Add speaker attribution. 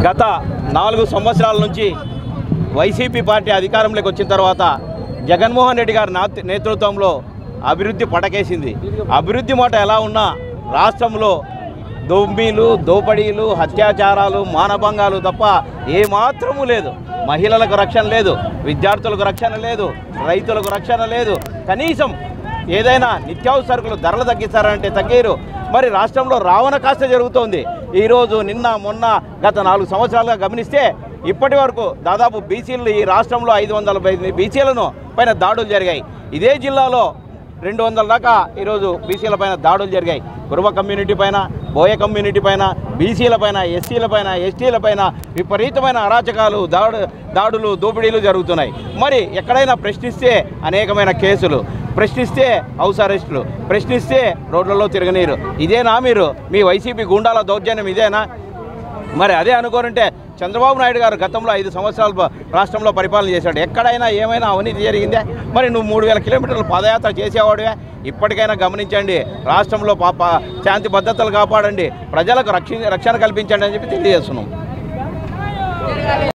Speaker 1: గత నాలుగు సంవత్సరాల నుంచి వైసీపీ పార్టీ అధికారంలోకి వచ్చిన తర్వాత జగన్మోహన్ రెడ్డి గారి నాత్- నేతృత్వంలో అభివృద్ధి పటకేసింది అభివృద్ధి మాట ఎలా ఉన్నా రాష్ట్రంలో దొమ్మిలు దోపడీలు అత్యాచారాలు మానభంగాలు తప్ప ఏమాత్రము లేదు మహిళలకు రక్షణ లేదు విద్యార్థులకు రక్షణ లేదు రైతులకు రక్షణ లేదు కనీసం ఏదైనా నిత్యావసరకులు ధరలు తగ్గిస్తారంటే తగ్గేరు మరి రాష్ట్రంలో రావణ కాస్త జరుగుతోంది ఈరోజు నిన్న మొన్న గత నాలుగు సంవత్సరాలుగా గమనిస్తే ఇప్పటి వరకు దాదాపు బీసీలు ఈ రాష్ట్రంలో ఐదు వందల బీసీలను పైన దాడులు జరిగాయి ఇదే జిల్లాలో రెండు వందల దాకా ఈరోజు బీసీల పైన దాడులు జరిగాయి కురువ కమ్యూనిటీ పైన బోయ కమ్యూనిటీ పైన బీసీల పైన ఎస్సీల పైన ఎస్టీల పైన విపరీతమైన అరాచకాలు దాడు దాడులు దోపిడీలు జరుగుతున్నాయి మరి ఎక్కడైనా ప్రశ్నిస్తే అనేకమైన కేసులు ప్రశ్నిస్తే హౌస్ అరెస్టులు ప్రశ్నిస్తే రోడ్లలో తిరగనీరు ఇదేనా మీరు మీ వైసీపీ గుండాల దౌర్జన్యం ఇదేనా మరి అదే అనుకోరంటే చంద్రబాబు నాయుడు గారు గతంలో ఐదు సంవత్సరాలు ప- రాష్ట్రంలో పరిపాలన చేశాడు ఎక్కడైనా ఏమైనా అవినీతి జరిగిందే మరి నువ్వు మూడు వేల కిలోమీటర్లు పాదయాత్ర చేసేవాడువే ఇప్పటికైనా గమనించండి రాష్ట్రంలో పాప శాంతి భద్రతలు కాపాడండి ప్రజలకు రక్షణ రక్షణ కల్పించండి అని చెప్పి తెలియజేస్తున్నాం